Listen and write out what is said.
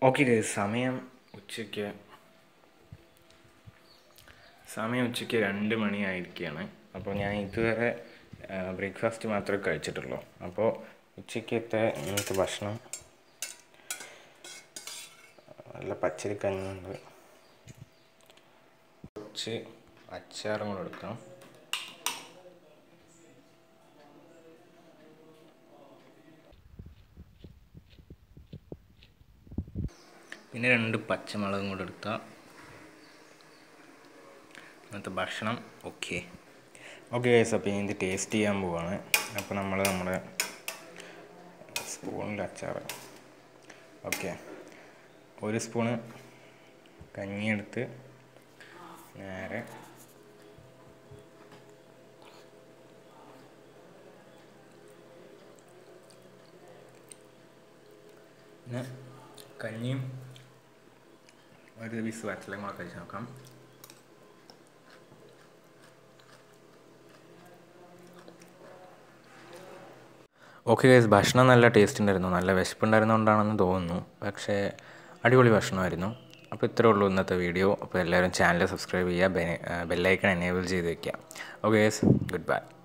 okay guys സമയം ഉച്ചയ്ക്ക് സമയം ഉച്ചയ്ക്ക് രണ്ട് മണിയായിരിക്കുകയാണ് അപ്പോൾ ഞാൻ ഇതുവരെ ബ്രേക്ക്ഫാസ്റ്റ് മാത്രമേ കഴിച്ചിട്ടുള്ളൂ അപ്പോൾ ഉച്ചയ്ക്കത്തെ ഇന്നത്തെ ഭക്ഷണം നല്ല പച്ചരി കഞ്ഞിയുണ്ട് കുറച്ച് അച്ചാറും കൂടെ എടുക്കാം പിന്നെ രണ്ട് പച്ചമുളകും കൂടെ എടുത്താൽ ഇന്നത്തെ ഭക്ഷണം ഓക്കെ ഓക്കെ ഗൈസ് അപ്പോൾ ഇനി ഇത് ടേസ്റ്റ് ചെയ്യാൻ പോവാണ് അപ്പോൾ നമ്മൾ നമ്മുടെ സ്പൂണിൽ അച്ചാർ ഓക്കെ ഒരു സ്പൂണ് കഞ്ഞി എടുത്ത് നേരെ പിന്നെ കഞ്ഞിയും ഒരു പീസ് വറ്റലും കൂടെ കഴിച്ച് നോക്കാം ഓക്കെ ഗൈസ് ഭക്ഷണം നല്ല ടേസ്റ്റ് ഉണ്ടായിരുന്നു നല്ല വിശപ്പുണ്ടായിരുന്നുകൊണ്ടാണെന്ന് തോന്നുന്നു പക്ഷേ അടിപൊളി ഭക്ഷണമായിരുന്നു അപ്പോൾ ഇത്രേ ഉള്ളൂ ഇന്നത്തെ വീഡിയോ അപ്പോൾ എല്ലാവരും ചാനൽ സബ്സ്ക്രൈബ് ചെയ്യുക ബെല്ലൈക്കൺ എനേബിൾ ചെയ്ത് വെക്കുക ഓക്കെ ഗൈസ് ഗുഡ് ബൈ